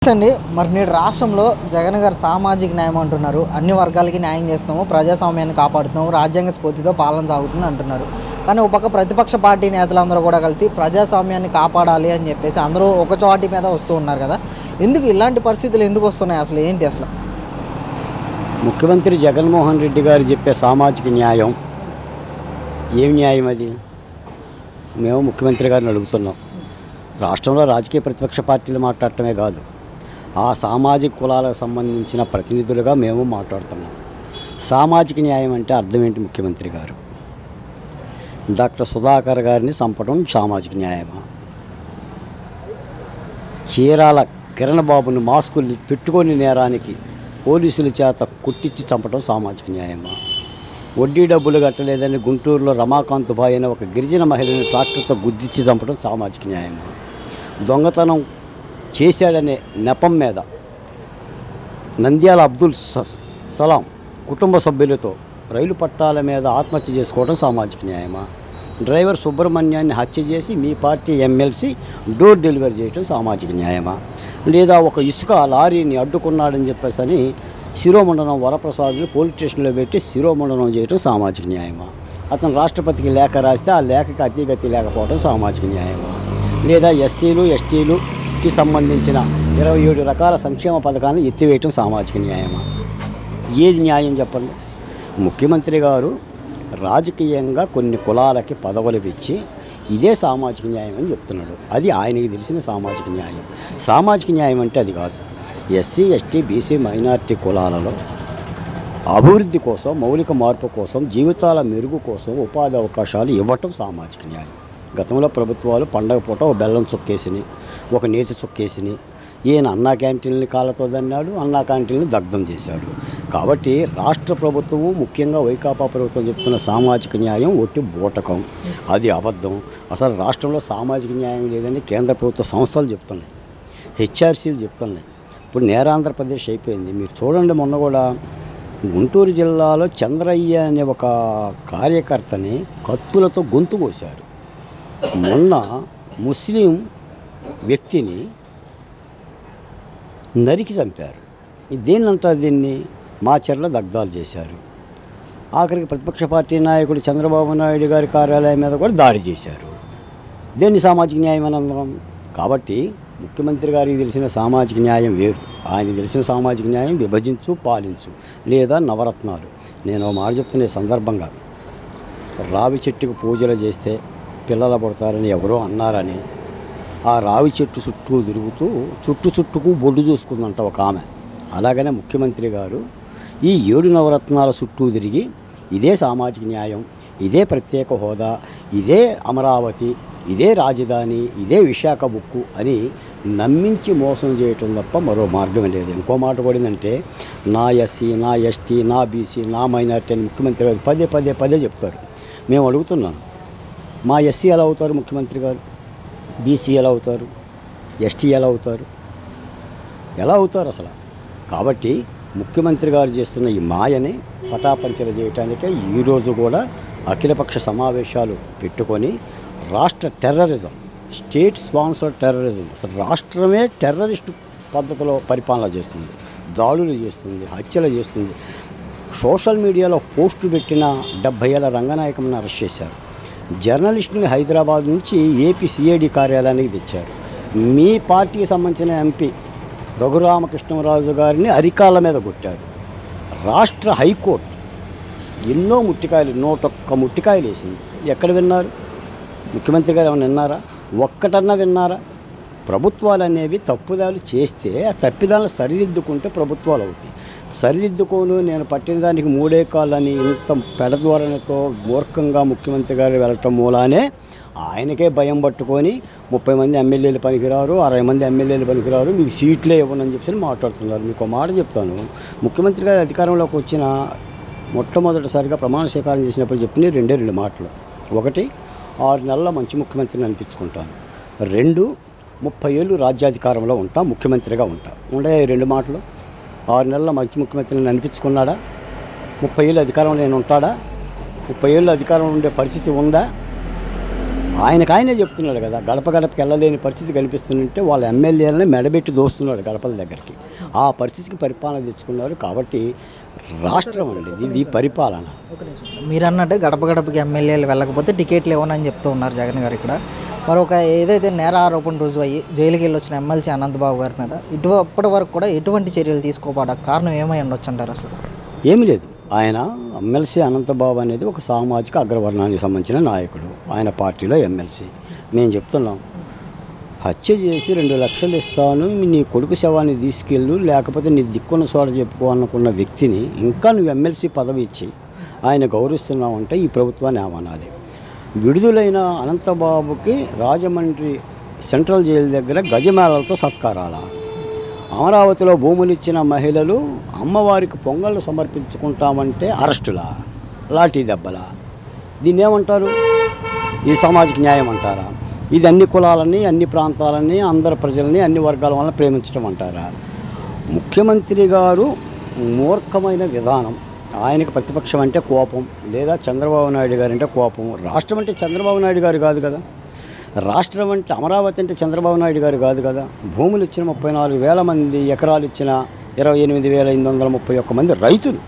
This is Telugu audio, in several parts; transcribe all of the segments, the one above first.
నమస్తే అండి మరి నేడు రాష్ట్రంలో జగన్ గారు సామాజిక న్యాయం అంటున్నారు అన్ని వర్గాలకి న్యాయం చేస్తున్నాము ప్రజాస్వామ్యాన్ని కాపాడుతున్నాము రాజ్యాంగ స్ఫూర్తితో పాలన సాగుతుంది అంటున్నారు కానీ ఒక పక్క ప్రతిపక్ష పార్టీ నేతలందరూ కూడా కలిసి ప్రజాస్వామ్యాన్ని కాపాడాలి అని చెప్పేసి అందరూ ఒక చోటి మీద వస్తూ ఉన్నారు కదా ఎందుకు ఇలాంటి పరిస్థితులు ఎందుకు వస్తున్నాయి అసలు ఏంటి అసలు ముఖ్యమంత్రి జగన్మోహన్ రెడ్డి గారు చెప్పే సామాజిక న్యాయం ఏం న్యాయం అది మేము ముఖ్యమంత్రి గారిని అడుగుతున్నాం రాష్ట్రంలో రాజకీయ ప్రతిపక్ష పార్టీలు మాట్లాడటమే కాదు ఆ సామాజిక కులాలకు సంబంధించిన ప్రతినిధులుగా మేము మాట్లాడుతున్నాం సామాజిక న్యాయం అంటే అర్థం ఏంటి ముఖ్యమంత్రి గారు డాక్టర్ సుధాకర్ గారిని చంపడం సామాజిక న్యాయమా చీరాల కిరణ్ బాబుని మాస్కులు పెట్టుకొని నేరానికి పోలీసుల చేత కుట్టించి చంపడం సామాజిక న్యాయమా వడ్డీ డబ్బులు కట్టలేదని గుంటూరులో రమాకాంత్ బాయ్ అనే ఒక గిరిజన మహిళని ట్రాక్టర్తో గుద్దిచ్చి చంపడం సామాజిక న్యాయమా దొంగతనం చేశాడనే నెపం మీద నంద్యాల అబ్దుల్ స- సలాం కుటుంబ సభ్యులతో రైలు పట్టాల మీద ఆత్మహత్య చేసుకోవడం సామాజిక న్యాయమా డ్రైవర్ సుబ్రహ్మణ్యాన్ని హత్య చేసి మీ పార్టీ ఎమ్మెల్సీ డోర్ డెలివరీ చేయడం సామాజిక న్యాయమా లేదా ఒక ఇసుక లారీని అడ్డుకున్నాడని చెప్పేసి అని శిరోమండనం వరప్రసాద్ని పోలీస్ స్టేషన్లో పెట్టి శిరోమండనం చేయడం సామాజిక న్యాయమా అతను రాష్ట్రపతికి లేఖ రాస్తే ఆ లేఖకి అతిగతి లేకపోవడం సామాజిక న్యాయమా లేదా ఎస్సీలు ఎస్టీలుకి సంబంధించిన ఇరవై ఏడు రకాల సంక్షేమ పథకాలను ఎత్తివేయటం సామాజిక న్యాయమా ఏది న్యాయం చెప్పండి ముఖ్యమంత్రి గారు రాజకీయంగా కొన్ని కులాలకి పదవులు ఇచ్చి ఇదే సామాజిక న్యాయం అని చెప్తున్నాడు అది ఆయనకి తెలిసిన సామాజిక న్యాయం సామాజిక న్యాయం అంటే అది కాదు ఎస్సీ ఎస్టీ బీసీ మైనారిటీ కులాలలో అభివృద్ధి కోసం మౌలిక మార్పు కోసం జీవితాల మెరుగు కోసం ఉపాధి అవకాశాలు ఇవ్వటం సామాజిక న్యాయం గతంలో ప్రభుత్వాలు పండగ పూట ఒక బెల్లం చుక్కేసిని ఒక నేతి చుక్కేసిని ఈయన అన్నా క్యాంటీన్ని కాళ్ళతో దన్నాడు అన్నా క్యాంటీన్ని దగ్ధం చేశాడు కాబట్టి రాష్ట్ర ప్రభుత్వము ముఖ్యంగా వైకాపా ప్రభుత్వం చెప్తున్న సామాజిక న్యాయం ఒట్టి బూటకం అది అబద్ధం అసలు రాష్ట్రంలో సామాజిక న్యాయం లేదని కేంద్ర ప్రభుత్వ సంస్థలు చెప్తున్నాయి హెచ్ఆర్సీలు చెప్తున్నాయి ఇప్పుడు నేరాంధ్రప్రదేశ్ అయిపోయింది మీరు చూడండి మొన్న కూడా గుంటూరు జిల్లాలో చంద్రయ్య అనే ఒక కార్యకర్తని కత్తులతో గొంతు కోశారు మొన్న ముస్లిం వ్యక్తిని నరికి చంపారు దేన్నంటారు దీన్ని మా చెర్ల దగ్ధాలు చేశారు ఆఖరికి ప్రతిపక్ష పార్టీ నాయకుడు చంద్రబాబు నాయుడు గారి కార్యాలయం మీద కూడా దాడి చేశారు దేన్ని సామాజిక న్యాయం అని అందరం కాబట్టి ముఖ్యమంత్రి గారికి తెలిసిన సామాజిక న్యాయం వేరు ఆయన తెలిసిన సామాజిక న్యాయం విభజించు పాలించు లేదా నవరత్నాలు నేను ఓ మాట చెప్తున్న ఈ సందర్భంగా రావి చెట్టుకు పూజలు చేస్తే పిల్లలు పుడతారని ఎవరో అన్నారని ఆ రావి చెట్టు చుట్టూ తిరుగుతూ చుట్టు చుట్టుకు బొడ్డు చూసుకుందంట ఒక ఆమె అలాగనే ముఖ్యమంత్రి గారు ఈ ఏడు నవరత్నాల చుట్టూ తిరిగి ఇదే సామాజిక న్యాయం ఇదే ప్రత్యేక హోదా ఇదే అమరావతి ఇదే రాజధాని ఇదే విశాఖ బుక్కు అని నమ్మించి మోసం చేయటం తప్ప మరో మార్గం లేదు ఇంకో మాట పడిందంటే నా ఎస్సీ నా ఎస్టీ నా బీసీ నా మైనార్టీ అని ముఖ్యమంత్రి గారు పదే పదే పదే చెప్తారు మేము అడుగుతున్నాం మా ఎస్సీ ఎలా అవుతారు ముఖ్యమంత్రి గారు బీసీ ఎలా అవుతారు ఎస్టీ ఎలా అవుతారు ఎలా అవుతారు అసలు కాబట్టి ముఖ్యమంత్రి గారు చేస్తున్న ఈ మాయని పటాపంచలు చేయటానికే ఈరోజు కూడా అఖిలపక్ష సమావేశాలు పెట్టుకొని రాష్ట్ర టెర్రరిజం స్టేట్ స్పాన్సర్ టెర్రరిజం అసలు రాష్ట్రమే టెర్రరిస్టు పద్ధతిలో పరిపాలన చేస్తుంది దాడులు చేస్తుంది హత్యలు చేస్తుంది సోషల్ మీడియాలో పోస్టు పెట్టిన డెబ్భై ఏళ్ళ రంగనాయకం అరెస్ట్ చేశారు జర్నలిస్టుని హైదరాబాద్ నుంచి ఏపీ సిఐడి కార్యాలయానికి తెచ్చారు మీ పార్టీకి సంబంధించిన ఎంపీ రఘురామకృష్ణరాజు గారిని అరికాళ్ళ మీద కొట్టారు రాష్ట్ర హైకోర్టు ఎన్నో ముట్టికాయలు నూటొక్క ముట్టికాయలు వేసింది ఎక్కడ విన్నారు ముఖ్యమంత్రి గారు ఏమైనా విన్నారా ఒక్కటన్నా విన్నారా ప్రభుత్వాలు అనేవి తప్పుదాలు చేస్తే ఆ తప్పిదాలను సరిదిద్దుకుంటే ప్రభుత్వాలు అవుతాయి సరిదిద్దుకోను నేను పట్టిన దానికి మూడే కాళ్ళని ఇంత పెడద్వారణతో మూర్ఖంగా ముఖ్యమంత్రి గారు వెళ్ళటం మూలానే ఆయనకే భయం పట్టుకొని ముప్పై మంది ఎమ్మెల్యేలు పనికిరారు అరవై మంది ఎమ్మెల్యేలు పనికిరారు మీకు సీట్లే ఇవ్వనని చెప్పి మాట్లాడుతున్నారు మీకు ఒక మాట చెప్తాను ముఖ్యమంత్రి గారు అధికారంలోకి వచ్చిన మొట్టమొదటిసారిగా ప్రమాణ స్వీకారం చేసినప్పుడు చెప్పిన రెండే రెండు మాటలు ఒకటి ఆరు నెలల మంచి ముఖ్యమంత్రిని అనిపించుకుంటాను రెండు ముప్పై ఏళ్ళు రాజ్యాధికారంలో ఉంటా ముఖ్యమంత్రిగా ఉంటా ఉండే ఈ రెండు మాటలు ఆరు నెలల మంచి ముఖ్యమంత్రిని అనిపించుకున్నాడా ముప్పై ఏళ్ళు అధికారంలో నేను ఉంటాడా ముప్పై ఏళ్ళు అధికారంలో ఉండే పరిస్థితి ఉందా ఆయనకు ఆయనే చెప్తున్నాడు కదా గడప గడపకి వెళ్ళలేని పరిస్థితి కనిపిస్తుంటే వాళ్ళ ఎమ్మెల్యేలని మెడబెట్టి దోస్తున్నాడు గడపల దగ్గరికి ఆ పరిస్థితికి పరిపాలన తెచ్చుకున్నారు కాబట్టి రాష్ట్రం అండి ఇది పరిపాలన మీరు అన్నట్టు గడప గడపకి ఎమ్మెల్యేలు వెళ్ళకపోతే టికెట్లు ఇవ్వనని చెప్తూ ఉన్నారు జగన్ గారు ఇక్కడ మరి ఒక ఏదైతే నేర ఆరోపణ రుజువు అయ్యి జైలుకి వెళ్ళి వచ్చిన ఎమ్మెల్సీ అనంతబాబు గారి మీద ఇటు ఇప్పటి వరకు కూడా ఎటువంటి చర్యలు తీసుకోబడక కారణం ఏమై ఉండొచ్చు అంటారు అసలు ఏమీ లేదు ఆయన ఎమ్మెల్సీ అనంతబాబు అనేది ఒక సామాజిక అగ్రవర్ణానికి సంబంధించిన నాయకుడు ఆయన పార్టీలో ఎమ్మెల్సీ మేము చెప్తున్నాం హత్య చేసి రెండు లక్షలు ఇస్తాను నీ కొడుకు శవాన్ని తీసుకెళ్ళు లేకపోతే నీ దిక్కున్న చోట చెప్పుకో అనుకున్న వ్యక్తిని ఇంకా నువ్వు ఎమ్మెల్సీ పదవి ఇచ్చి ఆయన గౌరవిస్తున్నావంటే ఈ ప్రభుత్వాన్ని ఏమనాలి విడుదలైన అనంతబాబుకి రాజమండ్రి సెంట్రల్ జైలు దగ్గర గజమేళలతో సత్కారాల అమరావతిలో భూములు ఇచ్చిన మహిళలు అమ్మవారికి పొంగళ్ళు సమర్పించుకుంటామంటే అరెస్టులా లాఠీ దెబ్బలా దీన్ని ఏమంటారు ఇది సామాజిక న్యాయం అంటారా ఇది అన్ని కులాలని అన్ని ప్రాంతాలని అందరి ప్రజల్ని అన్ని వర్గాల వల్ల ప్రేమించడం అంటారా ముఖ్యమంత్రి గారు మూర్ఖమైన విధానం ఆయనకి ప్రతిపక్షం అంటే కోపం లేదా చంద్రబాబు నాయుడు గారు అంటే కోపం రాష్ట్రం అంటే చంద్రబాబు నాయుడు గారు కాదు కదా రాష్ట్రం అంటే అమరావతి అంటే చంద్రబాబు నాయుడు గారు కాదు కదా భూములు ఇచ్చిన ముప్పై నాలుగు వేల మంది ఎకరాలు ఇచ్చిన ఇరవై ఎనిమిది వేల ఎనిమిది వందల ముప్పై ఒక్క మంది రైతులు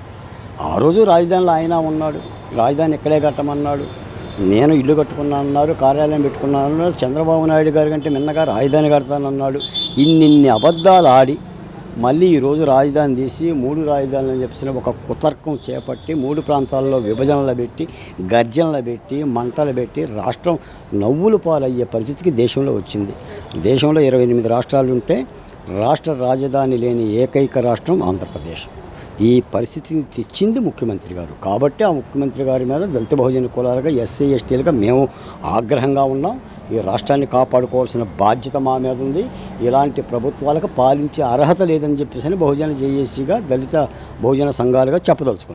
ఆ రోజు రాజధానిలో ఆయన ఉన్నాడు రాజధాని ఇక్కడే కట్టమన్నాడు నేను ఇల్లు కట్టుకున్నాను అన్నారు కార్యాలయం పెట్టుకున్నాను అన్నారు చంద్రబాబు నాయుడు గారి కంటే మిన్నగా రాజధాని కడతానన్నాడు ఇన్నిన్ని అబద్ధాలు ఆడి మళ్ళీ ఈరోజు రాజధాని తీసి మూడు రాజధానులు అని చెప్పిన ఒక కుతర్కం చేపట్టి మూడు ప్రాంతాల్లో విభజనలు పెట్టి గర్జనలు పెట్టి మంటలు పెట్టి రాష్ట్రం నవ్వులు పాలయ్యే పరిస్థితికి దేశంలో వచ్చింది దేశంలో ఇరవై ఎనిమిది రాష్ట్రాలు ఉంటే రాష్ట్ర రాజధాని లేని ఏకైక రాష్ట్రం ఆంధ్రప్రదేశ్ ఈ పరిస్థితిని తెచ్చింది ముఖ్యమంత్రి గారు కాబట్టి ఆ ముఖ్యమంత్రి గారి మీద దళిత బహుజన కులాలుగా ఎస్సీ ఎస్టీలుగా మేము ఆగ్రహంగా ఉన్నాం ఈ రాష్ట్రాన్ని కాపాడుకోవాల్సిన బాధ్యత మా మీద ఉంది ఇలాంటి ప్రభుత్వాలకు పాలించే అర్హత లేదని చెప్పేసి బహుజన జేఏసీగా దళిత బహుజన సంఘాలుగా చెప్పదలుచుకున్నాం